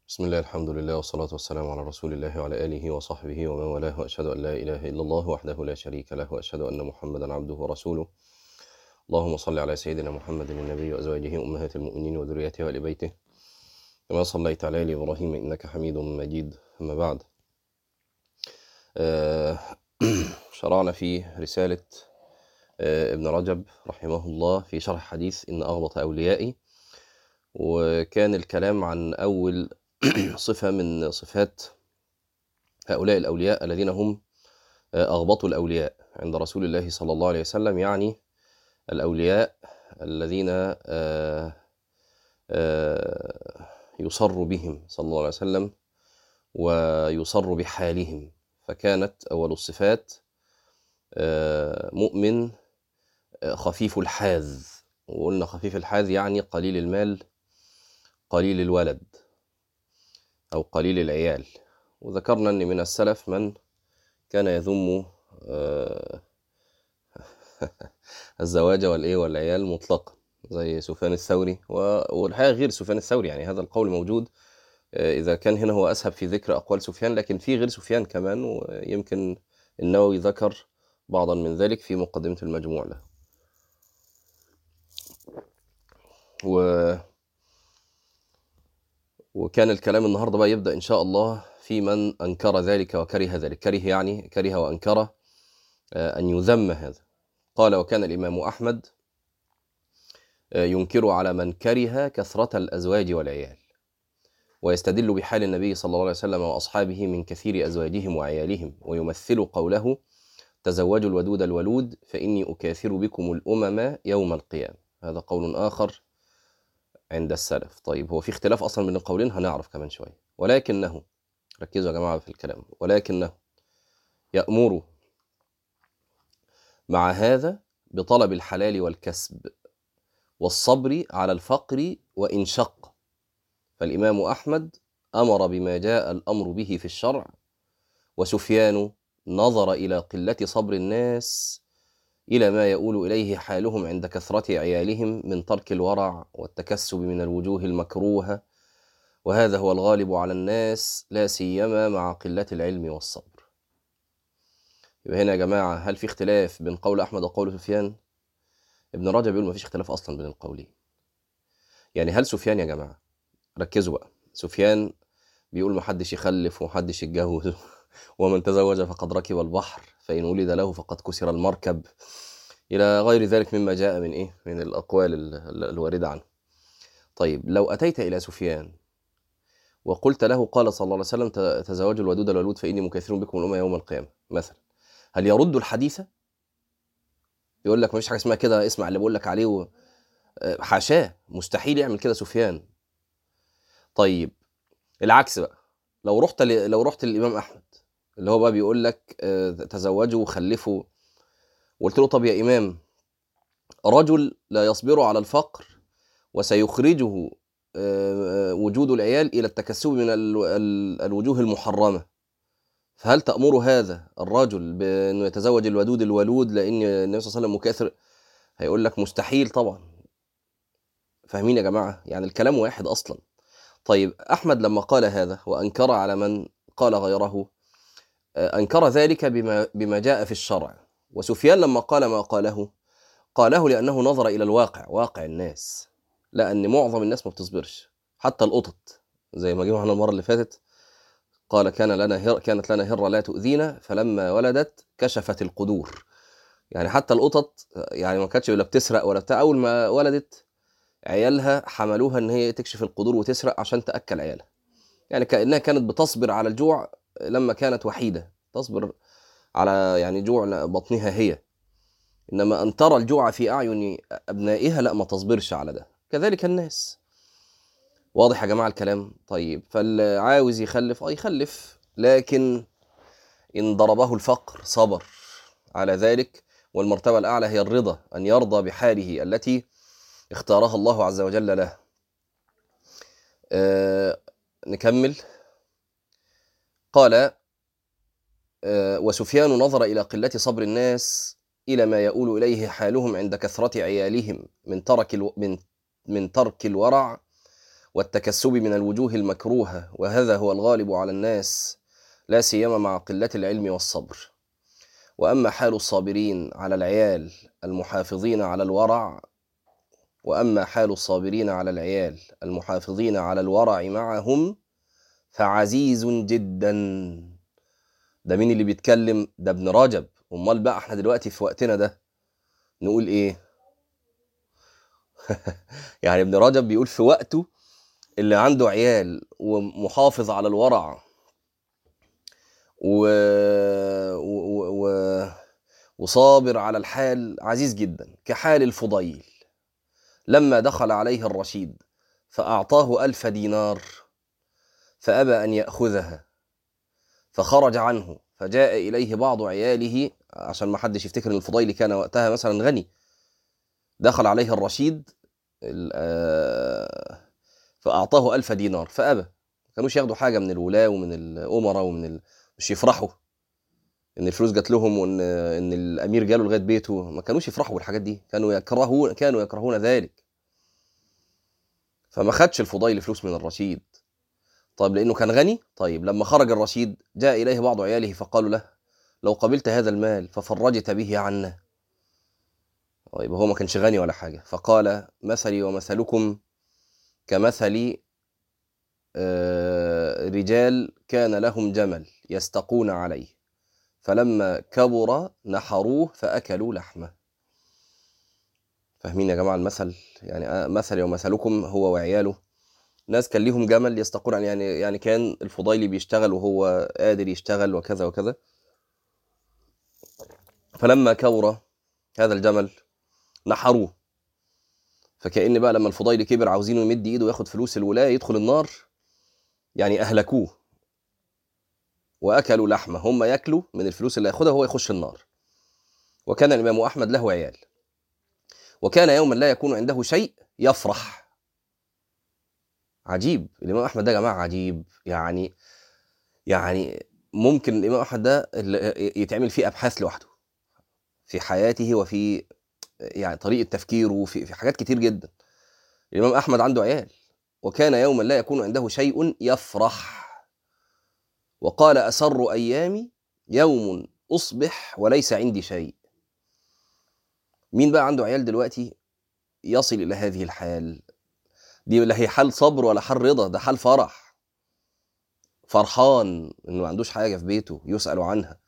بسم الله الحمد لله والصلاة والسلام على رسول الله وعلى آله وصحبه ومن والاه وأشهد أن لا إله إلا الله وحده لا شريك له وأشهد أن محمدا عبده ورسوله اللهم صل على سيدنا محمد النبي وأزواجه أمهات المؤمنين وذريته وآل بيته كما صليت على آل إبراهيم إنك حميد مجيد أما بعد آه، شرعنا في رسالة آه، ابن رجب رحمه الله في شرح حديث إن أغلط أوليائي وكان الكلام عن أول صفة من صفات هؤلاء الأولياء الذين هم أغبطوا الأولياء عند رسول الله صلى الله عليه وسلم يعني الأولياء الذين آه، آه، يصر بهم صلى الله عليه وسلم ويصر بحالهم فكانت أول الصفات آه، مؤمن خفيف الحاذ وقلنا خفيف الحاذ يعني قليل المال قليل الولد أو قليل العيال وذكرنا أن من السلف من كان يذم آه، الزواج والإيه والعيال مطلقا زي سفيان الثوري و- والحقيقة غير سفيان الثوري يعني هذا القول موجود آه، إذا كان هنا هو أسهب في ذكر أقوال سفيان لكن في غير سفيان كمان ويمكن النووي ذكر بعضا من ذلك في مقدمة المجموع له و وكان الكلام النهارده بقى يبدأ إن شاء الله في من أنكر ذلك وكره ذلك كره يعني كره وأنكر آه، أن يذم هذا قال وكان الإمام أحمد آه، ينكر على من كره كثرة الأزواج والعيال ويستدل بحال النبي صلى الله عليه وسلم وأصحابه من كثير أزواجهم وعيالهم ويمثل قوله تزوجوا الودود الولود فإني أكاثر بكم الأمم يوم القيامة هذا قول آخر عند السلف طيب هو في اختلاف أصلا بين القولين هنعرف كمان شوية ولكنه ركزوا يا جماعة في الكلام ولكنه يأمر مع هذا بطلب الحلال والكسب والصبر على الفقر وإن شق فالإمام أحمد أمر بما جاء الأمر به في الشرع وسفيان نظر إلى قلة صبر الناس إلى ما يؤول إليه حالهم عند كثرة عيالهم من ترك الورع والتكسب من الوجوه المكروهة وهذا هو الغالب على الناس لا سيما مع قلة العلم والصبر يبقى هنا يا جماعة هل في اختلاف بين قول أحمد وقول سفيان؟ ابن رجب بيقول مفيش اختلاف أصلا بين القولين يعني هل سفيان يا جماعة ركزوا بقى سفيان بيقول محدش يخلف ومحدش يتجوز ومن تزوج فقد ركب البحر فإن ولد له فقد كسر المركب إلى غير ذلك مما جاء من إيه؟ من الأقوال ال- ال- الواردة عنه. طيب لو أتيت إلى سفيان وقلت له قال صلى الله عليه وسلم ت- تزوجوا الودود الولود فإني مكثر بكم الأمة يوم القيامة مثلا هل يرد الحديث؟ يقول لك مفيش حاجة اسمها كده اسمع اللي بقول لك عليه و... آه، حاشاه مستحيل يعمل كده سفيان. طيب العكس بقى لو رحت ل... لو رحت للإمام أحمد اللي هو بقى بيقول لك آه، تزوجوا وخلفوا وقلت له طب يا إمام رجل لا يصبر على الفقر وسيخرجه آه، آه، وجود العيال إلى التكسب من ال- ال- الوجوه المحرمة فهل تأمر هذا الرجل بأنه يتزوج الودود الولود لأن النبي صلى الله عليه وسلم مكاثر هيقول لك مستحيل طبعا فاهمين يا جماعة يعني الكلام واحد أصلا طيب أحمد لما قال هذا وأنكر على من قال غيره آه، أنكر ذلك بما, بما جاء في الشرع وسفيان لما قال ما قاله قاله لأنه نظر إلى الواقع واقع الناس لأن معظم الناس ما بتصبرش حتى القطط زي ما جه معنا المرة اللي فاتت قال كان لنا هر كانت لنا هرة لا تؤذينا فلما ولدت كشفت القدور يعني حتى القطط يعني ما كانتش ولا بتسرق ولا بتاع أول ما ولدت عيالها حملوها إن هي تكشف القدور وتسرق عشان تأكل عيالها يعني كأنها كانت بتصبر على الجوع لما كانت وحيدة تصبر على يعني جوع بطنها هي انما ان ترى الجوع في اعين ابنائها لا ما تصبرش على ده كذلك الناس واضح يا جماعه الكلام طيب فاللي عاوز يخلف اه يخلف لكن ان ضربه الفقر صبر على ذلك والمرتبه الاعلى هي الرضا ان يرضى بحاله التي اختارها الله عز وجل له آه نكمل قال آه، وسفيان نظر إلى قلة صبر الناس إلى ما يؤول إليه حالهم عند كثرة عيالهم من ترك الو... من من ترك الورع والتكسب من الوجوه المكروهة وهذا هو الغالب على الناس لا سيما مع قلة العلم والصبر وأما حال الصابرين على العيال المحافظين على الورع وأما حال الصابرين على العيال المحافظين على الورع معهم فعزيز جدا ده مين اللي بيتكلم ده ابن رجب امال بقى احنا دلوقتي في وقتنا ده نقول ايه يعني ابن رجب بيقول في وقته اللي عنده عيال ومحافظ على الورع و... و... و... وصابر على الحال عزيز جدا كحال الفضيل لما دخل عليه الرشيد فأعطاه ألف دينار فأبى أن يأخذها فخرج عنه فجاء إليه بعض عياله عشان ما حدش يفتكر ان الفضيل كان وقتها مثلا غني دخل عليه الرشيد فأعطاه ألف دينار فأبى كانوش ياخدوا حاجة من الولاة ومن الأمراء ومن ال... مش يفرحوا ان الفلوس جات لهم وان ان الامير جاله لغايه بيته ما كانوش يفرحوا بالحاجات دي كانوا يكرهون كانوا يكرهون ذلك فما خدش الفضيل فلوس من الرشيد طيب لانه كان غني طيب لما خرج الرشيد جاء اليه بعض عياله فقالوا له لو قبلت هذا المال ففرجت به عنا طيب هو ما كانش غني ولا حاجه فقال مثلي ومثلكم كمثل رجال كان لهم جمل يستقون عليه فلما كبر نحروه فأكلوا لحمه فاهمين يا جماعة المثل يعني مثل ومثلكم هو وعياله ناس كان ليهم جمل يستقون يعني يعني كان الفضيلي بيشتغل وهو قادر يشتغل وكذا وكذا فلما كبر هذا الجمل نحروه فكأن بقى لما الفضيلي كبر عاوزينه يمد ايده وياخد فلوس الولاية يدخل النار يعني أهلكوه واكلوا لحمه هم ياكلوا من الفلوس اللي ياخدها وهو يخش النار وكان الامام احمد له عيال وكان يوما لا يكون عنده شيء يفرح عجيب الامام احمد ده يا جماعه عجيب يعني يعني ممكن الامام احمد ده يتعمل فيه ابحاث لوحده في حياته وفي يعني طريقه تفكيره وفي في حاجات كتير جدا الامام احمد عنده عيال وكان يوما لا يكون عنده شيء يفرح وقال أسر أيامي يوم أصبح وليس عندي شيء مين بقى عنده عيال دلوقتي يصل إلى هذه الحال دي لا هي حال صبر ولا حال رضا ده حال فرح فرحان انه ما عندوش حاجه في بيته يسال عنها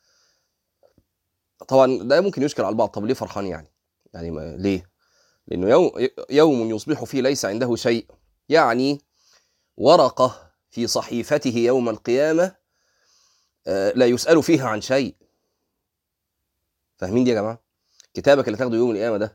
طبعا ده ممكن يشكل على البعض طب ليه فرحان يعني يعني ما ليه لانه يوم يوم يصبح فيه ليس عنده شيء يعني ورقه في صحيفته يوم القيامه لا يسأل فيها عن شيء فاهمين دي يا جماعة كتابك اللي تاخده يوم القيامة ده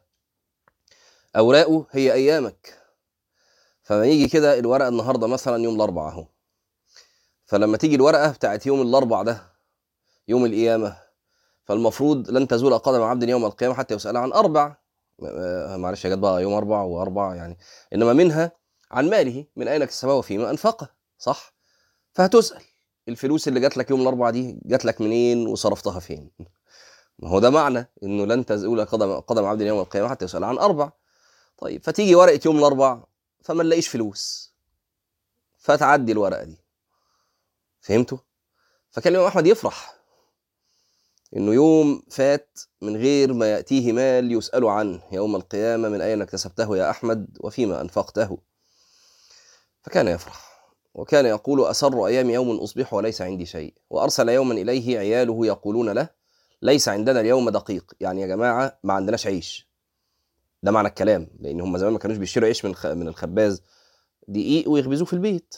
أوراقه هي أيامك فما يجي كده الورقة النهاردة مثلا يوم الأربعاء أهو فلما تيجي الورقة بتاعت يوم الأربع ده يوم القيامة فالمفروض لن تزول قدم عبد يوم القيامة حتى يسأل عن أربع معلش يا جد بقى يوم أربع وأربع يعني إنما منها عن ماله من أين اكتسبه وفيما أنفقه صح فهتسأل الفلوس اللي جات لك يوم الاربعاء دي جات لك منين وصرفتها فين ما هو ده معنى انه لن تزول قدم قدم عبد يوم القيامه حتى يسال عن اربع طيب فتيجي ورقه يوم الاربع فما نلاقيش فلوس فتعدي الورقه دي فهمتوا فكان الامام احمد يفرح انه يوم فات من غير ما ياتيه مال يسال عنه يوم القيامه من اين اكتسبته يا احمد وفيما انفقته فكان يفرح وكان يقول أسر أيام يوم أصبح وليس عندي شيء وأرسل يوما إليه عياله يقولون له ليس عندنا اليوم دقيق يعني يا جماعة ما عندناش عيش ده معنى الكلام لأن هم زمان ما كانوش بيشتروا عيش من من الخباز دقيق ويخبزوه في البيت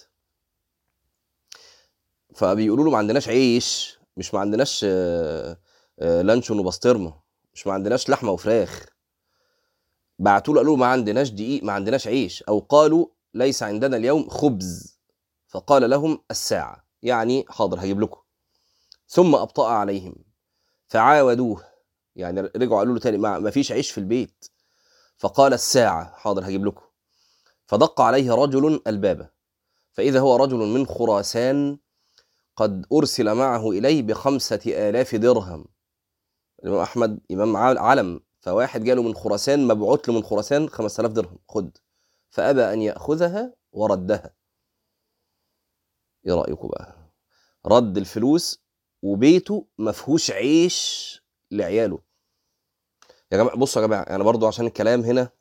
فبيقولوا له ما عندناش عيش مش ما عندناش لانشون وبسطرمه مش ما عندناش لحمه وفراخ بعتوا له قالوا ما عندناش دقيق ما عندناش عيش او قالوا ليس عندنا اليوم خبز فقال لهم الساعة يعني حاضر هجيب لكم ثم أبطأ عليهم فعاودوه يعني رجعوا قالوا له تاني ما فيش عيش في البيت فقال الساعة حاضر هجيب لكم فدق عليه رجل الباب فإذا هو رجل من خراسان قد أرسل معه إليه بخمسة آلاف درهم الإمام أحمد إمام علم فواحد جاله من خراسان مبعوث له من خراسان خمسة آلاف درهم خد فأبى أن يأخذها وردها ايه رايكم بقى رد الفلوس وبيته ما فيهوش عيش لعياله يا جماعه بصوا يا جماعه انا برضو عشان الكلام هنا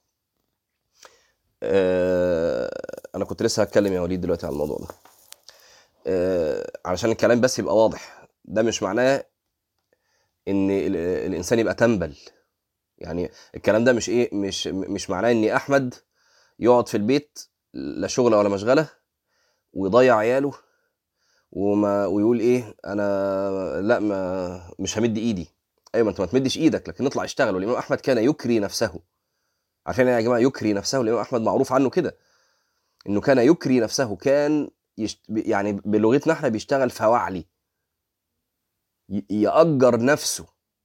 آه انا كنت لسه هتكلم يا وليد دلوقتي على الموضوع ده آه علشان الكلام بس يبقى واضح ده مش معناه ان ال- الانسان يبقى تنبل يعني الكلام ده مش ايه مش مش معناه ان احمد يقعد في البيت لا شغله ولا مشغله ويضيع عياله وما ويقول ايه انا لا ما مش همد ايدي ايوه ما انت ما تمدش ايدك لكن اطلع اشتغل والامام احمد كان يكري نفسه عشان يا جماعه يكري نفسه الامام احمد معروف عنه كده انه كان يكري نفسه كان يشت... يعني بلغتنا احنا بيشتغل فواعلي ي- يأجر نفسه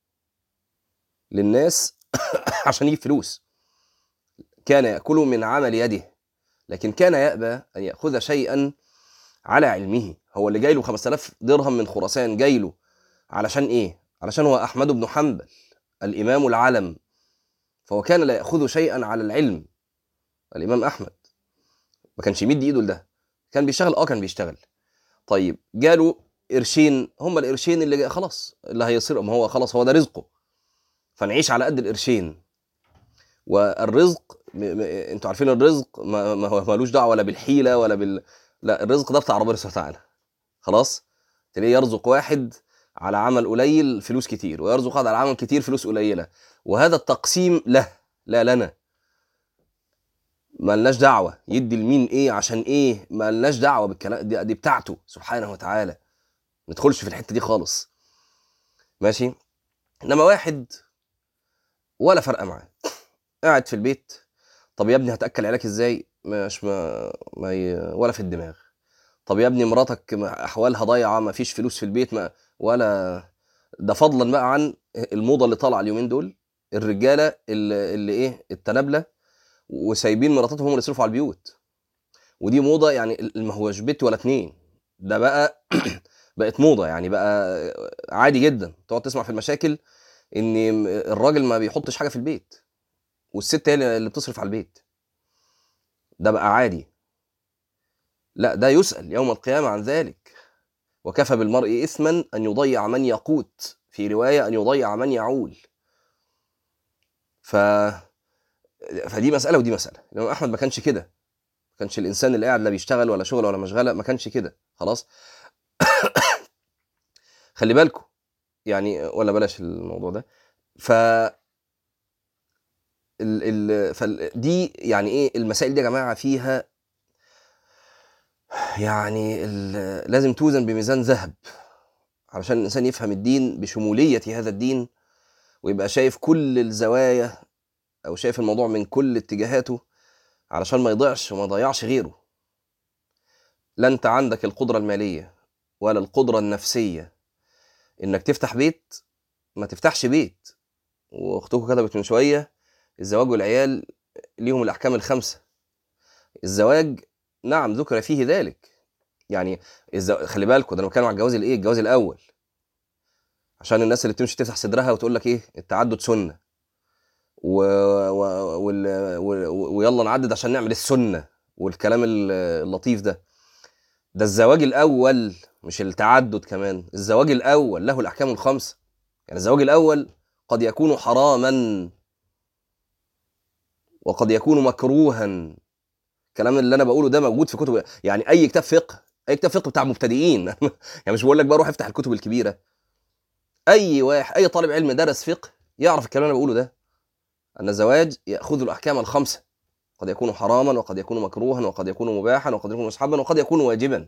للناس عشان يجيب فلوس كان يأكل من عمل يده لكن كان يأبى أن يأخذ شيئا على علمه هو اللي جاي له 5000 درهم من خراسان جاي له علشان ايه علشان هو احمد بن حنبل الامام العلم فهو كان لا ياخذ شيئا على العلم الامام احمد ما كانش يمد ايده لده كان بيشتغل اه كان بيشتغل طيب جاله قرشين هم القرشين اللي جا- خلاص اللي هيصير ما هو خلاص هو ده رزقه فنعيش على قد القرشين والرزق م... م... انتوا عارفين الرزق ما, ما هو ملوش دعوه ولا بالحيله ولا بال لا الرزق ده بتاع ربنا سبحانه وتعالى خلاص تلاقيه يرزق واحد على عمل قليل فلوس كتير ويرزق واحد على عمل كتير فلوس قليله وهذا التقسيم له لا لنا ملناش دعوه يدي لمين ايه عشان ايه ملناش دعوه بالكلام دي, دي بتاعته سبحانه وتعالى ما ندخلش في الحته دي خالص ماشي انما واحد ولا فرق معاه قاعد في البيت طب يا ابني هتاكل عيالك ازاي مش ما, ما ي... ولا في الدماغ طب يا ابني مراتك ما- احوالها ضايعه ما فيش فلوس في البيت ما ولا ده فضلا بقى عن الموضه اللي طالعه اليومين دول الرجاله اللي, اللي ايه التنابله وسايبين مراتاتهم هم اللي يصرفوا على البيوت ودي موضه يعني ما هوش بيت ولا اتنين ده بقى بقت موضه يعني بقى عادي جدا تقعد تسمع في المشاكل ان الراجل ما بيحطش حاجه في البيت والست هي اللي بتصرف على البيت ده بقى عادي لا ده يسأل يوم القيامة عن ذلك وكفى بالمرء إثما أن يضيع من يقوت في رواية أن يضيع من يعول ف فدي مسألة ودي مسألة الإمام أحمد ما كانش كده ما كانش الإنسان اللي قاعد لا بيشتغل ولا شغل ولا مشغلة ما كانش كده خلاص خلي بالكم يعني ولا بلاش الموضوع ده ف ال ال فال دي يعني ايه المسائل دي يا جماعه فيها يعني ال- لازم توزن بميزان ذهب علشان الانسان يفهم الدين بشموليه هذا الدين ويبقى شايف كل الزوايا او شايف الموضوع من كل اتجاهاته علشان ما يضيعش وما يضيعش غيره لا انت عندك القدره الماليه ولا القدره النفسيه انك تفتح بيت ما تفتحش بيت واختكم كتبت من شويه الزواج والعيال ليهم الاحكام الخمسه الزواج نعم ذكر فيه ذلك يعني الزو... خلي بالكم ده انا بتكلم على الجواز الايه الجواز الاول عشان الناس اللي بتمشي تفتح صدرها وتقول لك ايه التعدد سنه و... و... وال... و... ويلا نعدد عشان نعمل السنه والكلام ال- اللطيف ده ده الزواج الاول مش التعدد كمان الزواج الاول له الاحكام الخمسه يعني الزواج الاول قد يكون حراما وقد يكون مكروها الكلام اللي انا بقوله ده موجود في كتب يعني اي كتاب فقه اي كتاب فقه بتاع مبتدئين يعني مش بقول لك بقى روح افتح الكتب الكبيره اي واحد اي طالب علم درس فقه يعرف الكلام اللي انا بقوله ده ان الزواج ياخذ الاحكام الخمسه قد يكون حراما وقد يكون مكروها وقد يكون مباحا وقد يكون مستحبا وقد يكون واجبا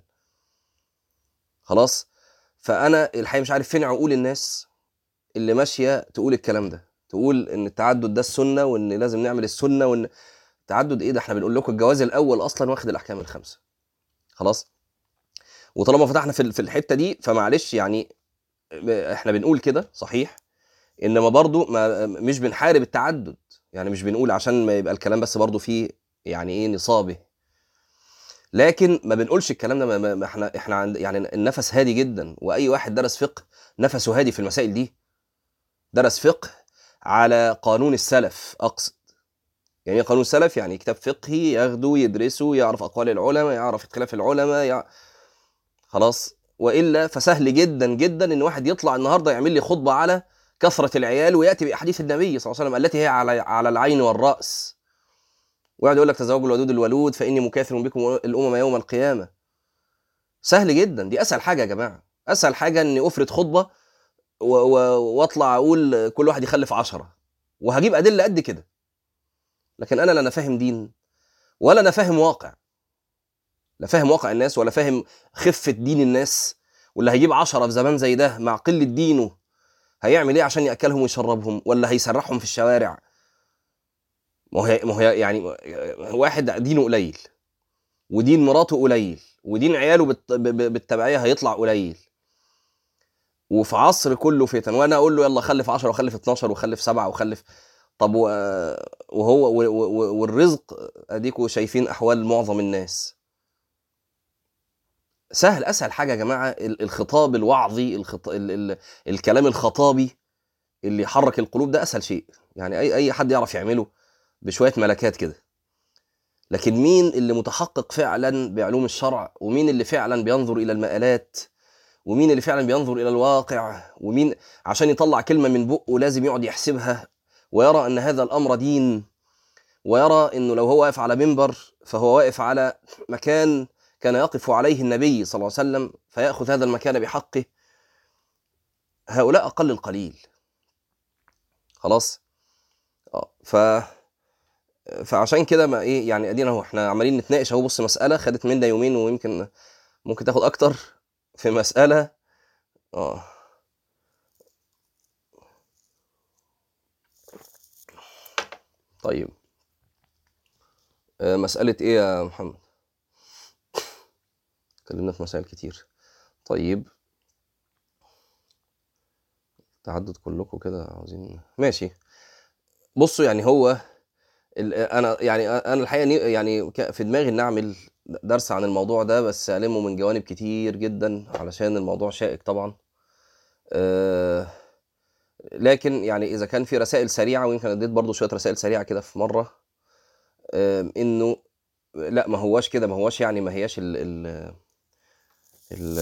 خلاص فانا الحقيقه مش عارف فين عقول الناس اللي ماشيه تقول الكلام ده تقول ان التعدد ده السنه وان لازم نعمل السنه وان تعدد ايه ده احنا بنقول لكم الجواز الاول اصلا واخد الاحكام الخمسه خلاص وطالما فتحنا في في الحته دي فمعلش يعني احنا بنقول كده صحيح انما برضو ما مش بنحارب التعدد يعني مش بنقول عشان ما يبقى الكلام بس برضو فيه يعني ايه نصابه لكن ما بنقولش الكلام ده ما- ما ما احنا احنا عند يعني النفس هادي جدا واي واحد درس فقه نفسه هادي في المسائل دي درس فقه على قانون السلف اقصد يعني قانون سلف يعني كتاب فقهي ياخده يدرسه يعرف اقوال العلماء يعرف اختلاف العلماء يع... خلاص والا فسهل جدا جدا ان واحد يطلع النهارده يعمل لي خطبه على كثره العيال وياتي باحاديث النبي صلى الله عليه وسلم التي هي على على العين والراس ويقعد يقول لك تزوجوا الودود الولود فاني مكاثر بكم الامم يوم القيامه سهل جدا دي اسهل حاجه يا جماعه اسهل حاجه اني افرد خطبه و- و- واطلع اقول كل واحد يخلف عشرة وهجيب ادله قد كده لكن انا لا انا فاهم دين ولا انا فاهم واقع لا فاهم واقع الناس ولا فاهم خفه دين الناس واللي هيجيب عشرة في زمان زي ده مع قله دينه هيعمل ايه عشان ياكلهم ويشربهم ولا هيسرحهم في الشوارع ما هو ما هو يعني واحد دينه قليل ودين مراته قليل ودين عياله بالت- ب- ب- بالتبعيه هيطلع قليل وفي عصر كله فتن وانا اقول له يلا خلف 10 وخلف 12 وخلف 7 وخلف طب و- وهو و- و- والرزق اديكوا شايفين احوال معظم الناس سهل اسهل حاجه يا جماعه ال- الخطاب الوعظي الخط... ال... ال... الكلام الخطابي اللي يحرك القلوب ده اسهل شيء يعني اي اي حد يعرف يعمله بشويه ملكات كده لكن مين اللي متحقق فعلا بعلوم الشرع ومين اللي فعلا بينظر الى المآلات ومين اللي فعلا بينظر الى الواقع ومين عشان يطلع كلمه من بقه لازم يقعد يحسبها ويرى ان هذا الامر دين ويرى انه لو هو واقف على منبر فهو واقف على مكان كان يقف عليه النبي صلى الله عليه وسلم فياخذ هذا المكان بحقه هؤلاء اقل القليل خلاص اه ف فعشان كده ما ايه يعني ادينا اهو احنا عمالين نتناقش اهو بص مساله خدت منا يومين ويمكن ممكن تاخد اكتر في مساله اه طيب آه، مسألة إيه يا محمد؟ اتكلمنا في مسائل كتير طيب تعدد كلكم كده عاوزين ماشي بصوا يعني هو ال- انا يعني انا الحقيقه ني- يعني ك- في دماغي ان اعمل درس عن الموضوع ده بس المه من جوانب كتير جدا علشان الموضوع شائك طبعا آه، لكن يعني اذا كان في رسائل سريعه ويمكن اديت برضو شويه رسائل سريعه كده في مره آم، انه لا ما هواش كده ما هواش يعني ما هياش ال ال ال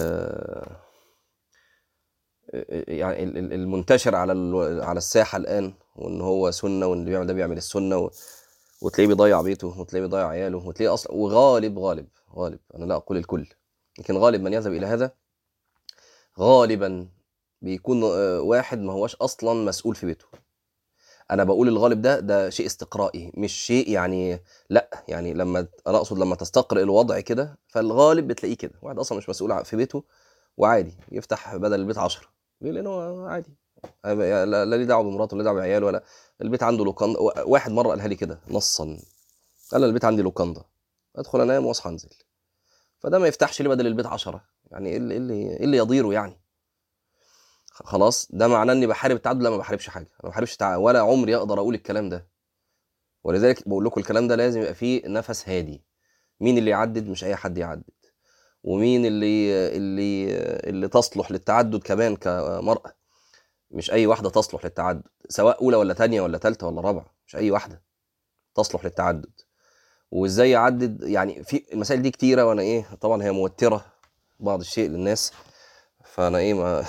يعني ال- ال- المنتشر على ال- على الساحه الان وان هو سنه وان اللي بيعمل ده بيعمل السنه و... وتلاقيه بيضيع بيته وتلاقيه بيضيع عياله وتلاقيه اصلا وغالب غالب غالب انا لا اقول الكل لكن غالب من يذهب الى هذا غالبا بيكون آه، واحد ما هوش اصلا مسؤول في بيته انا بقول الغالب ده ده شيء استقرائي مش شيء يعني لا يعني لما انا اقصد لما تستقرئ الوضع كده فالغالب بتلاقيه كده واحد اصلا مش مسؤول ع- في بيته وعادي يفتح بدل البيت 10 ليه لانه عادي لا لا ليه دعوه بمراته ولا دعوه بعياله ولا البيت عنده لوكاندا واحد مره قالها لي كده نصا قال أنا البيت عندي لوكاندا ادخل انام واصحى انزل فده ما يفتحش ليه بدل البيت 10 يعني ايه اللي ايه اللي, إيه اللي يضيره يعني خلاص ده معناه اني بحارب التعدد لا ما بحاربش حاجه انا ما بحاربش تع... ولا عمري اقدر اقول الكلام ده ولذلك بقول لكم الكلام ده لازم يبقى فيه نفس هادي مين اللي يعدد مش اي حد يعدد ومين اللي اللي اللي تصلح للتعدد كمان كمرأة مش اي واحده تصلح للتعدد سواء اولى ولا تانية ولا تالتة ولا رابعه مش اي واحده تصلح للتعدد وازاي يعدد يعني في المسائل دي كتيره وانا ايه طبعا هي موتره بعض الشيء للناس فانا ايه ما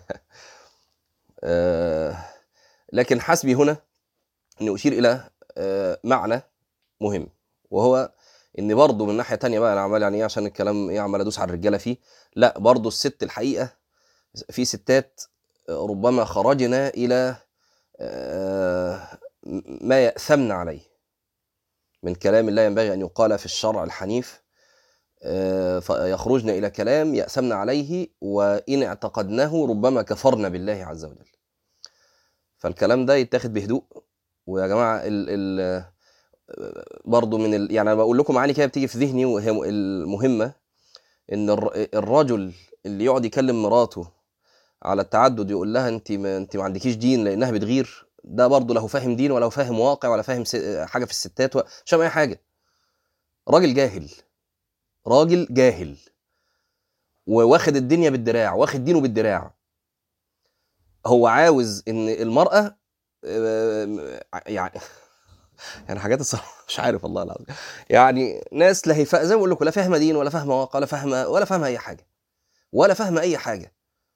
آه، لكن حسبي هنا اني اشير الى آه، معنى مهم وهو ان برضه من ناحيه تانية بقى انا عمال يعني ايه عشان الكلام ايه عمال ادوس على الرجاله فيه لا برضه الست الحقيقه في ستات ربما خرجنا الى آه، ما يأثمن عليه من كلام لا ينبغي ان يقال في الشرع الحنيف آه، فيخرجن الى كلام يأثمن عليه وان اعتقدناه ربما كفرنا بالله عز وجل فالكلام ده يتاخد بهدوء ويا جماعه ال ال برضه من ال يعني انا بقول لكم معاني كده بتيجي في ذهني وهي م- المهمه ان الر- الرجل اللي يقعد يكلم مراته على التعدد يقول لها انت ما انت ما عندكيش دين لانها بتغير ده برضه لا هو فاهم دين ولا هو فاهم واقع ولا فاهم س- حاجه في الستات و- مش فاهم اي حاجه راجل جاهل راجل جاهل وواخد الدنيا بالدراع واخد دينه بالدراع هو عاوز ان المراه آه، يعني يعني حاجات الصراحه مش عارف والله العظيم يعني ناس لا هي فا- زي ما بقول لكم لا فاهمه دين ولا فاهمه واقع ولا فاهمه ولا فاهمه اي حاجه ولا فاهمه اي حاجه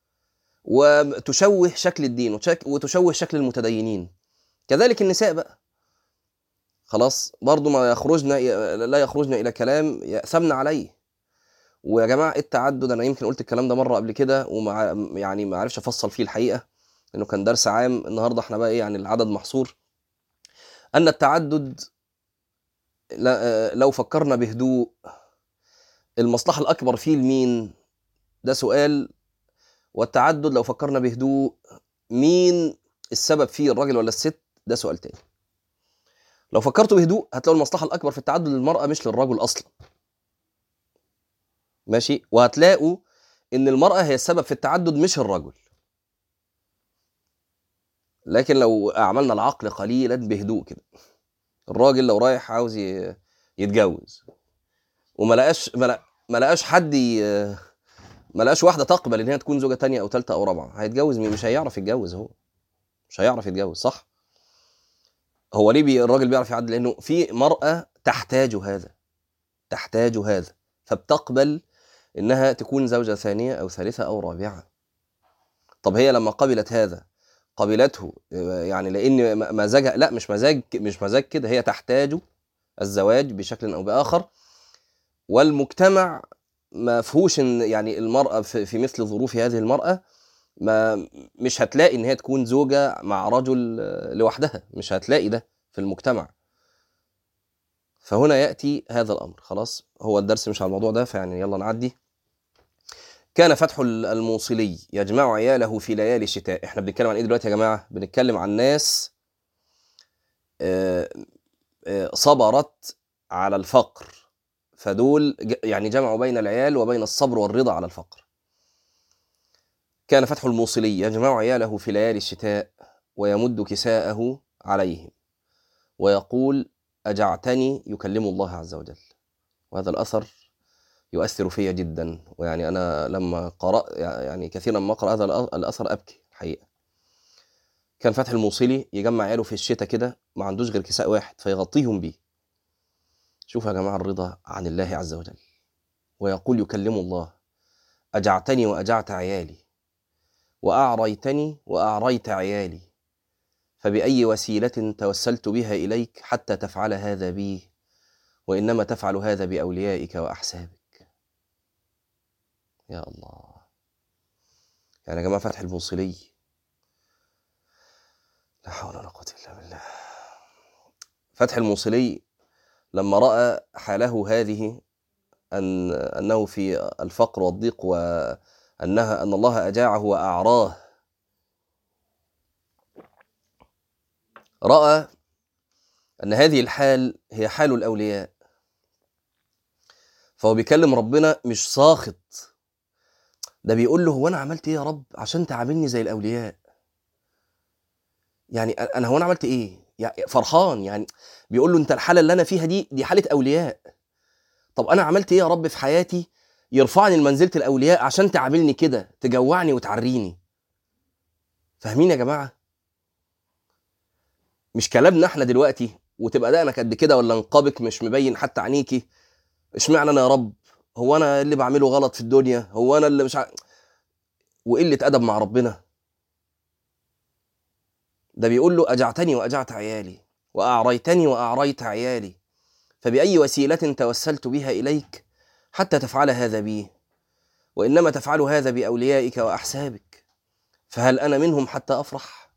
وتشوه شكل الدين وتشك- وتشوه شكل المتدينين كذلك النساء بقى خلاص برضو ما يخرجن لا يخرجن الى كلام ياثمن عليه ويا جماعه التعدد انا يمكن قلت الكلام ده مره قبل كده ومع يعني ما عرفش افصل فيه الحقيقه لانه كان درس عام النهارده احنا بقى ايه يعني العدد محصور ان التعدد لا- لو فكرنا بهدوء المصلحه الاكبر فيه لمين ده سؤال والتعدد لو فكرنا بهدوء مين السبب فيه الراجل ولا الست ده سؤال تاني لو فكرتوا بهدوء هتلاقوا المصلحه الاكبر في التعدد للمراه مش للرجل اصلا ماشي وهتلاقوا ان المراه هي السبب في التعدد مش الرجل لكن لو اعملنا العقل قليلا بهدوء كده الراجل لو رايح عاوز ي- يتجوز وما لقاش ما لق- ما لقاش حد ي- ما لقاش واحده تقبل ان هي تكون زوجه تانية او ثالثه او رابعه هيتجوز مين مش هيعرف يتجوز هو مش هيعرف يتجوز صح هو ليه بي الراجل بيعرف يعدل لانه في مراه تحتاج هذا تحتاج هذا فبتقبل انها تكون زوجه ثانيه او ثالثه او رابعه طب هي لما قبلت هذا قبلته يعني لان م- مزاجها لا مش مزاج مش مزاج كده هي تحتاج الزواج بشكل او باخر والمجتمع ما فيهوش ان يعني المراه في في مثل ظروف هذه المراه ما مش هتلاقي ان هي تكون زوجه مع رجل آه، لوحدها مش هتلاقي ده في المجتمع فهنا ياتي هذا الامر خلاص هو الدرس مش على الموضوع ده فيعني يلا نعدي كان فتح ال- الموصلي يجمع عياله في ليالي الشتاء احنا بنتكلم عن ايه دلوقتي يا جماعه بنتكلم عن ناس آه، آه، صبرت على الفقر فدول ج- يعني جمعوا بين العيال وبين الصبر والرضا على الفقر كان فتح الموصلي يجمع عياله في ليالي الشتاء ويمد كساءه عليهم ويقول أجعتني يكلم الله عز وجل وهذا الأثر يؤثر في جدا ويعني أنا لما قرأ يعني كثيرا ما أقرأ هذا الأ- الأثر أبكي الحقيقة كان فتح الموصلي يجمع عياله في الشتاء كده ما عندوش غير كساء واحد فيغطيهم بيه شوفوا يا جماعة الرضا عن الله عز وجل ويقول يكلم الله أجعتني وأجعت عيالي وأعريتني وأعريت عيالي فبأي وسيلة توسلت بها إليك حتى تفعل هذا بي وإنما تفعل هذا بأوليائك وأحسابك يا الله يعني يا جماعة فتح الموصلي لا حول ولا قوة إلا بالله فتح الموصلي لما رأى حاله هذه أن أنه في الفقر والضيق وأنها أن الله أجاعه وأعراه رأى أن هذه الحال هي حال الأولياء فهو بيكلم ربنا مش ساخط ده بيقول له هو أنا عملت إيه يا رب عشان تعاملني زي الأولياء يعني أنا هو أنا عملت إيه يعني فرحان يعني بيقول له أنت الحالة اللي أنا فيها دي دي حالة أولياء طب أنا عملت إيه يا رب في حياتي يرفعني لمنزلة الأولياء عشان تعاملني كده تجوعني وتعريني فاهمين يا جماعة مش كلامنا احنا دلوقتي وتبقى دقنك قد كده ولا نقابك مش مبين حتى عينيكي اشمعنى انا يا رب هو انا اللي بعمله غلط في الدنيا هو انا اللي مش ع... وقله ادب مع ربنا ده بيقول له اجعتني واجعت عيالي واعريتني واعريت عيالي فباي وسيله توسلت بها اليك حتى تفعل هذا بي وانما تفعل هذا باوليائك واحسابك فهل انا منهم حتى افرح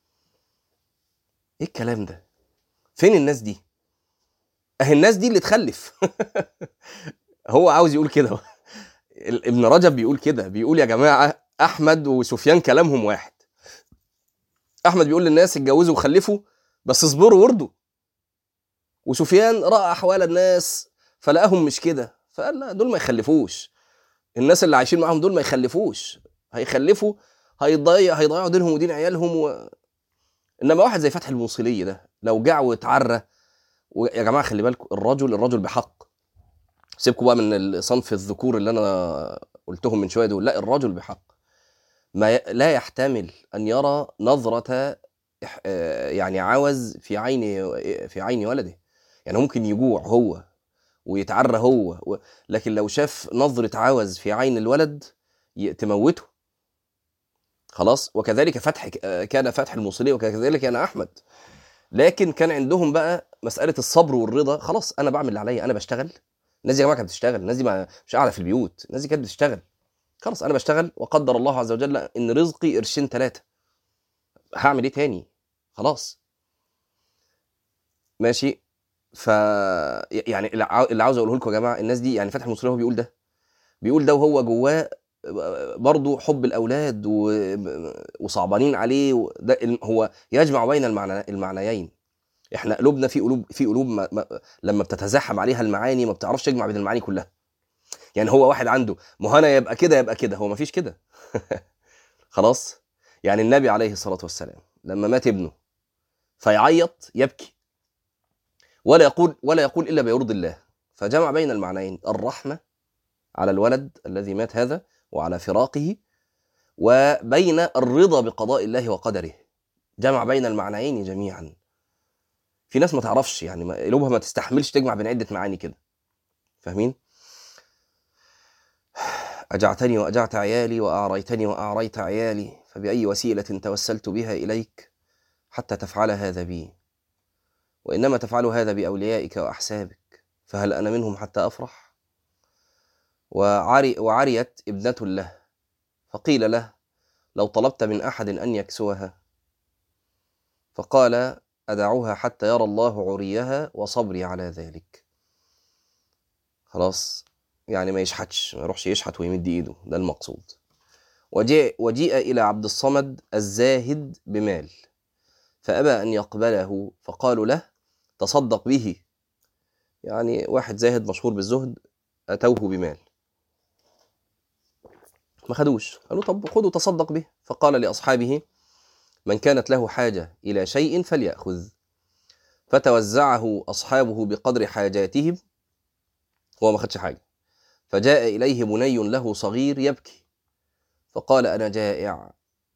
ايه الكلام ده فين الناس دي اهي الناس دي اللي تخلف هو عاوز يقول كده ال- ابن رجب بيقول كده بيقول يا جماعه احمد وسفيان كلامهم واحد احمد بيقول للناس اتجوزوا وخلفوا بس اصبروا وارضوا وسفيان راى احوال الناس فلقاهم مش كده فقال لا دول ما يخلفوش الناس اللي عايشين معاهم دول ما يخلفوش هيخلفوا هيضيع هيضيعوا دينهم ودين عيالهم و... انما واحد زي فتح الموصلي ده لو جاع واتعرى ويا جماعه خلي بالكم الرجل الرجل بحق سيبكم بقى من صنف الذكور اللي انا قلتهم من شويه دول لا الرجل بحق ما ي... لا يحتمل ان يرى نظره إح- آه، يعني عوز في عين في عين ولده يعني ممكن يجوع هو ويتعرى هو و... لكن لو شاف نظرة عوز في عين الولد ي- تموته خلاص وكذلك فتح آه، كان فتح الموصلية وكذلك كان أحمد لكن كان عندهم بقى مسألة الصبر والرضا خلاص أنا بعمل اللي عليا أنا بشتغل الناس دي يا جماعة كانت بتشتغل الناس دي ما- مش قاعدة في البيوت الناس دي كانت بتشتغل خلاص أنا بشتغل وقدر الله عز وجل إن رزقي قرشين ثلاثة هعمل إيه تاني خلاص ماشي ف يعني اللي عاو- اللي عاوز اقوله لكم يا جماعه الناس دي يعني فتح المصري هو بيقول ده بيقول ده وهو جواه برضه حب الاولاد و... وصعبانين عليه و... ده ال- هو يجمع بين المعنى المعنيين احنا قلوبنا في قلوب في قلوب ما... ما... لما بتتزاحم عليها المعاني ما بتعرفش تجمع بين المعاني كلها يعني هو واحد عنده مهنا يبقى كده يبقى كده هو ما فيش كده خلاص يعني النبي عليه الصلاه والسلام لما مات ابنه فيعيط يبكي ولا يقول ولا يقول الا بيرضي الله فجمع بين المعنيين الرحمه على الولد الذي مات هذا وعلى فراقه وبين الرضا بقضاء الله وقدره جمع بين المعنيين جميعا في ناس ما تعرفش يعني ما- قلوبها ما تستحملش تجمع بين عده معاني كده فاهمين أجعتني وأجعت عيالي وأعريتني وأعريت عيالي فبأي وسيلة توسلت بها إليك حتى تفعل هذا بي وإنما تفعل هذا بأوليائك وأحسابك فهل أنا منهم حتى أفرح وعري وعريت ابنة له فقيل له لو طلبت من أحد أن يكسوها فقال أدعوها حتى يرى الله عريها وصبري على ذلك خلاص يعني ما يشحتش ما يروحش يشحت ويمد ايده ده المقصود وجيء, وجيء إلى عبد الصمد الزاهد بمال فأبى أن يقبله فقالوا له تصدق به يعني واحد زاهد مشهور بالزهد أتوه بمال ما خدوش قالوا طب خذوا تصدق به فقال لأصحابه من كانت له حاجة إلى شيء فليأخذ فتوزعه أصحابه بقدر حاجاتهم هو ما خدش حاجة فجاء إليه بني له صغير يبكي فقال أنا جائع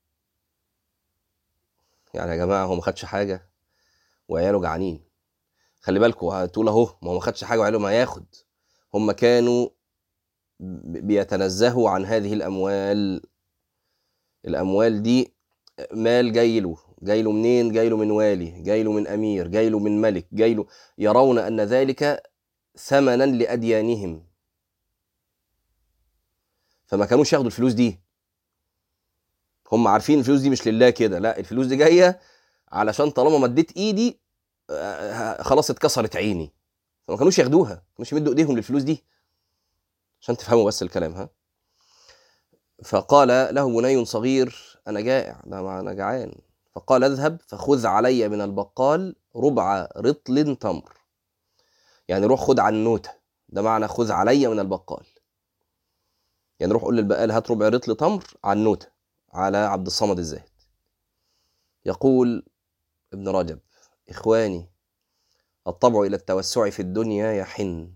يعني يا جماعة هو ما خدش حاجة وعياله جعانين خلي بالكوا هتقول أهو ما هو ما خدش حاجة وعياله ما ياخد هم كانوا ب- بيتنزهوا عن هذه الأموال الأموال دي مال جاي له جاي له منين جاي له من والي جاي له من أمير جاي له من ملك جاي له يرون أن ذلك ثمنا لأديانهم فما كانوش ياخدوا الفلوس دي هم عارفين الفلوس دي مش لله كده لا الفلوس دي جايه علشان طالما مديت ايدي آه، خلاص اتكسرت عيني فما كانوش ياخدوها ما كانوش يمدوا ايديهم للفلوس دي عشان تفهموا بس الكلام ها فقال له بني صغير انا جائع ده ما انا جعان فقال اذهب فخذ علي من البقال ربع رطل تمر يعني روح خد عنوته ده معنى خذ علي من البقال يعني روح قول للبقال هات ربع رطل تمر عنوته على عبد الصمد الزاهد يقول ابن رجب إخواني الطبع إلى التوسع في الدنيا يحن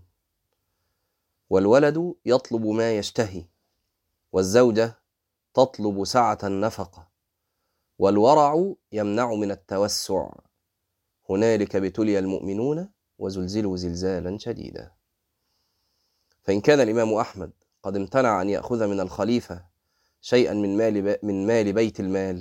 والولد يطلب ما يشتهي والزوجة تطلب سعة النفقة والورع يمنع من التوسع هنالك ابتلي المؤمنون وزلزلوا زلزالا شديدا فإن كان الإمام أحمد قد امتنع أن يأخذ من الخليفة شيئا من مال ب... من مال بيت المال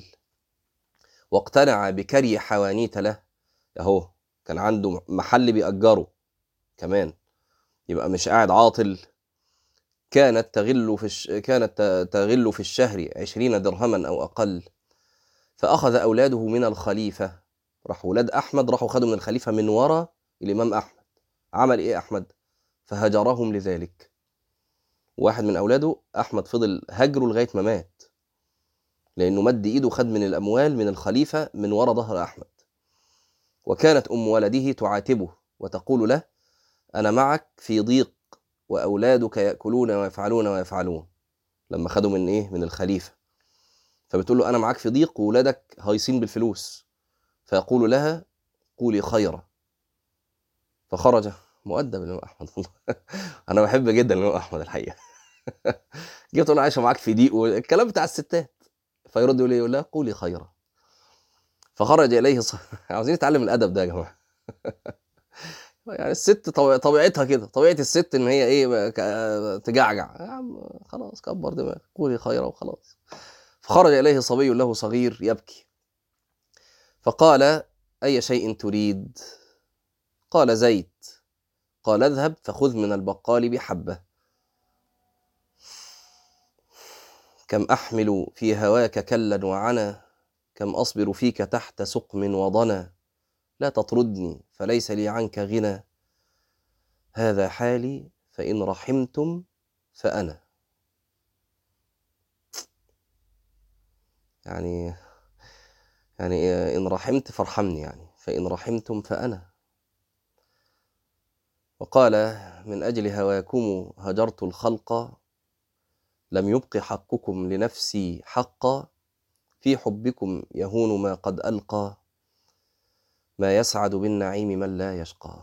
واقتنع بكري حوانيت له اهو كان عنده محل بيأجره كمان يبقى مش قاعد عاطل كانت تغل في الش... كانت ت- تغل في الشهر عشرين درهما أو أقل فأخذ أولاده من الخليفة راح ولاد أحمد راحوا خدوا من الخليفة من وراء الإمام أحمد عمل إيه أحمد فهجرهم لذلك واحد من أولاده أحمد فضل هجره لغاية ما مات لأنه مد إيده خد من الأموال من الخليفة من وراء ظهر أحمد وكانت أم ولده تعاتبه وتقول له أنا معك في ضيق وأولادك يأكلون ويفعلون ويفعلون لما خدوا من إيه من الخليفة فبتقول له أنا معاك في ضيق وولادك هايصين بالفلوس فيقول لها قولي خيرا فخرج مؤدب الإمام أحمد والله أنا بحب جدا الإمام أحمد الحقيقة جيت تقول له عايشة معاك في ضيق والكلام بتاع الستات فيرد يقول إيه؟ يقول لها قولي خيرا فخرج اليه ص... عاوزين نتعلم الادب ده يا جماعه يعني الست طبيع- طبيعتها كده طبيعه الست ان هي ايه بقى ك- تجعجع يا عم خلاص كبر دماغك قولي خيرا وخلاص فخرج اليه صبي له صغير يبكي فقال اي شيء تريد قال زيت قال اذهب فخذ من البقال بحبه كم احمل في هواك كلا وعنا كم اصبر فيك تحت سقم وضنا لا تطردني فليس لي عنك غنى هذا حالي فان رحمتم فانا يعني يعني ان رحمت فارحمني يعني فان رحمتم فانا وقال من اجل هواكم هجرت الخلق لم يبق حقكم لنفسي حقا في حبكم يهون ما قد القى ما يسعد بالنعيم من لا يشقى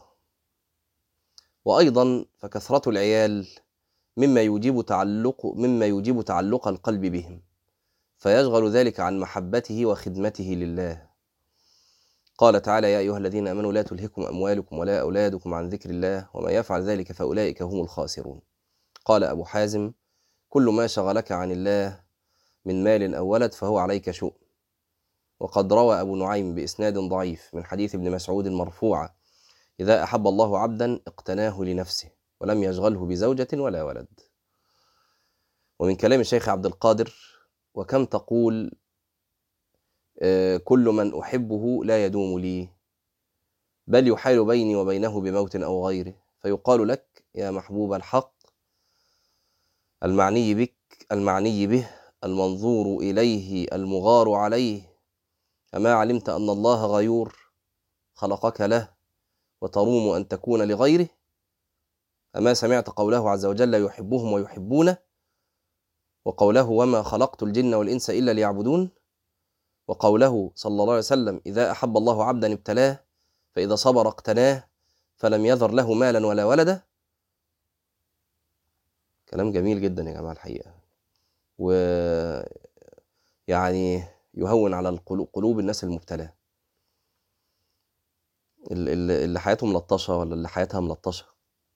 وايضا فكثره العيال مما يجيب تعلق مما يجيب تعلق القلب بهم فيشغل ذلك عن محبته وخدمته لله قال تعالى يا ايها الذين امنوا لا تلهكم اموالكم ولا اولادكم عن ذكر الله وما يفعل ذلك فاولئك هم الخاسرون قال ابو حازم كل ما شغلك عن الله من مال او ولد فهو عليك شؤم وقد روى ابو نعيم باسناد ضعيف من حديث ابن مسعود مرفوعا اذا احب الله عبدا اقتناه لنفسه ولم يشغله بزوجه ولا ولد ومن كلام الشيخ عبد القادر وكم تقول آه، كل من احبه لا يدوم لي بل يحال بيني وبينه بموت او غيره فيقال لك يا محبوب الحق المعني بك المعني به المنظور اليه المغار عليه اما علمت ان الله غيور خلقك له وتروم ان تكون لغيره اما سمعت قوله عز وجل يحبهم ويحبونه وقوله وما خلقت الجن والانس الا ليعبدون وقوله صلى الله عليه وسلم اذا احب الله عبدا ابتلاه فاذا صبر اقتناه فلم يذر له مالا ولا ولدا كلام جميل جدا يا جماعه الحقيقه و يعني يهون على القلوب قلوب الناس المبتلاه ال- ال- اللي حياتهم ملطشه ولا اللي حياتها ملطشه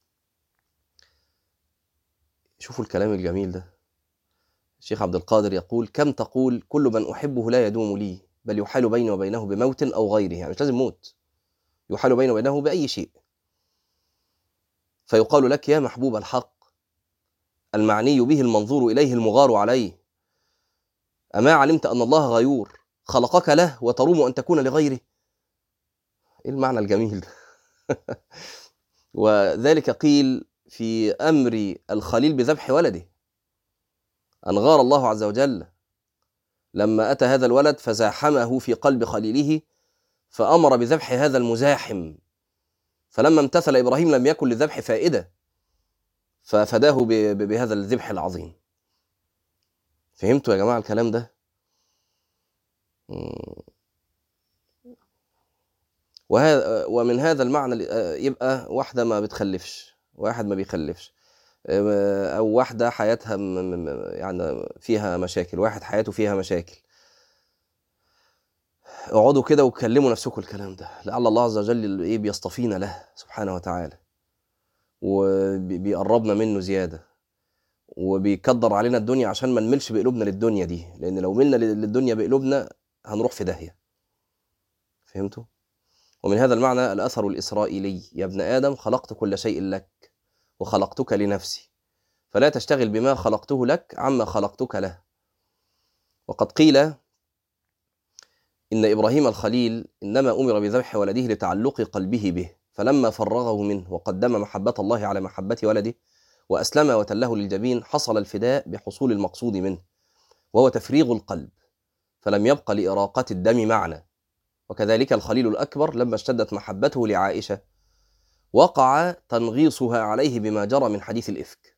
شوفوا الكلام الجميل ده الشيخ عبد القادر يقول كم تقول كل من احبه لا يدوم لي بل يحال بيني وبينه بموت او غيره يعني مش لازم موت يحال بيني وبينه باي شيء فيقال لك يا محبوب الحق المعني به المنظور اليه المغار عليه اما علمت ان الله غيور خلقك له وتروم ان تكون لغيره ايه المعنى الجميل ده وذلك قيل في امر الخليل بذبح ولده ان غار الله عز وجل لما اتى هذا الولد فزاحمه في قلب خليله فامر بذبح هذا المزاحم فلما امتثل ابراهيم لم يكن للذبح فائده ففداه ب- ب- بهذا الذبح العظيم فهمتوا يا جماعه الكلام ده مم. وهذا ومن هذا المعنى آه، يبقى واحده ما بتخلفش واحد ما بيخلفش آه، او واحده حياتها م- م- م- يعني فيها مشاكل واحد حياته فيها مشاكل اقعدوا كده وكلموا نفسكم الكلام ده لعل الله عز وجل ايه بيصطفينا له سبحانه وتعالى وبيقربنا منه زياده وبيكدر علينا الدنيا عشان ما نملش بقلوبنا للدنيا دي لان لو ملنا للدنيا بقلوبنا هنروح في داهيه فهمتوا ومن هذا المعنى الاثر الاسرائيلي يا ابن ادم خلقت كل شيء لك وخلقتك لنفسي فلا تشتغل بما خلقته لك عما خلقتك له وقد قيل إن إبراهيم الخليل إنما أمر بذبح ولده لتعلق قلبه به فلما فرغه منه وقدم محبة الله على محبة ولده وأسلم وتله للجبين حصل الفداء بحصول المقصود منه وهو تفريغ القلب فلم يبق لإراقة الدم معنى وكذلك الخليل الأكبر لما اشتدت محبته لعائشة وقع تنغيصها عليه بما جرى من حديث الإفك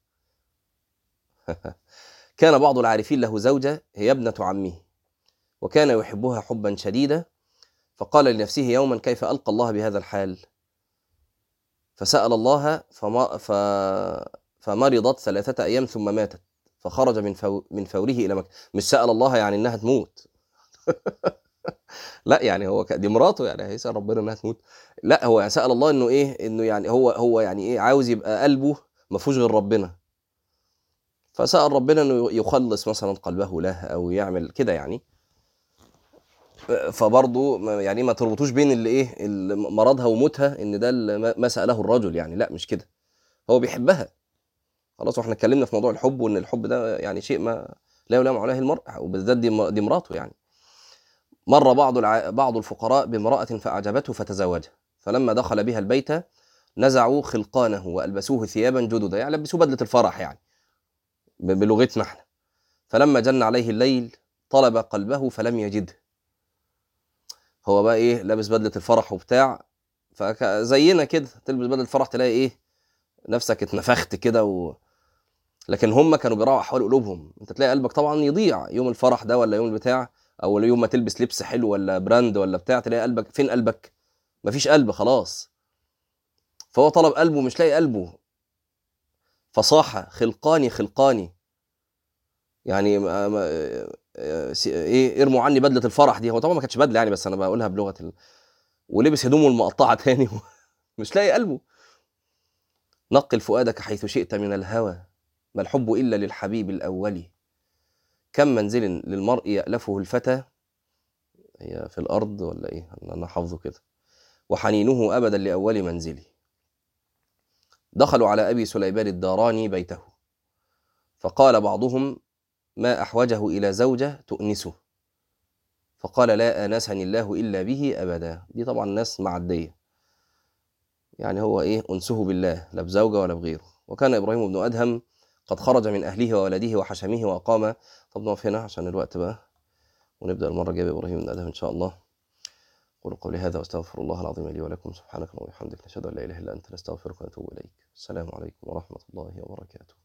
كان بعض العارفين له زوجة هي ابنة عمه وكان يحبها حبا شديدا فقال لنفسه يوما كيف ألقى الله بهذا الحال فسأل الله فما ف... فمرضت ثلاثة أيام ثم ماتت فخرج من فو... من فوره إلى مكة مش سأل الله يعني إنها تموت لا يعني هو ك- دي مراته يعني هيسال ربنا انها تموت لا هو يعني سال الله انه ايه انه يعني هو هو يعني ايه عاوز يبقى قلبه ما فيهوش غير ربنا فسال ربنا انه يخلص مثلا قلبه له او يعمل كده يعني فبرضه ما- يعني ما تربطوش بين اللي ايه اللي مرضها وموتها ان ده اللي ما- ما ساله الرجل يعني لا مش كده هو بيحبها خلاص واحنا اتكلمنا في موضوع الحب وان الحب ده يعني شيء ما لا يلام عليه المرء وبالذات دي م- دي مراته يعني مر بعض الع... بعض الفقراء بامرأة فأعجبته فتزوجها فلما دخل بها البيت نزعوا خلقانه وألبسوه ثيابا جددا يعني لبسوه بدلة الفرح يعني ب- بلغتنا احنا فلما جن عليه الليل طلب قلبه فلم يجده هو بقى ايه لابس بدلة الفرح وبتاع فزينا كده تلبس بدلة الفرح تلاقي ايه نفسك اتنفخت كده و... لكن هم كانوا بيراعوا احوال قلوبهم انت تلاقي قلبك طبعا يضيع يوم الفرح ده ولا يوم البتاع او يوم ما تلبس لبس حلو ولا براند ولا بتاع تلاقي قلبك فين قلبك مفيش قلب خلاص فهو طلب قلبه مش لاقي قلبه فصاح خلقاني خلقاني يعني ما ما آه، س- ايه ارموا عني بدله الفرح دي هو طبعا ما كانتش بدله يعني بس انا بقولها بلغه ال... ولبس هدومه المقطعه تاني مش لاقي قلبه نقل فؤادك حيث شئت من الهوى ما الحب الا للحبيب الاول كم منزل للمرء يألفه الفتى هي في الأرض ولا إيه؟ أنا حافظه كده وحنينه أبدا لأول منزلي دخلوا على أبي سليمان الداراني بيته فقال بعضهم ما أحوجه إلى زوجة تؤنسه فقال لا آنسني الله إلا به أبدا دي طبعا ناس معدية يعني هو إيه أنسه بالله لا بزوجة ولا بغيره وكان إبراهيم بن أدهم قد خرج من أهله وولده وحشمه وأقام طب نقف هنا عشان الوقت بقى ونبدأ المرة الجاية بإبراهيم بن أدهم إن شاء الله قولوا قولي هذا واستغفر الله العظيم لي ولكم سبحانك اللهم وبحمدك نشهد ان لا اله الا انت نستغفرك ونتوب اليك السلام عليكم ورحمه الله وبركاته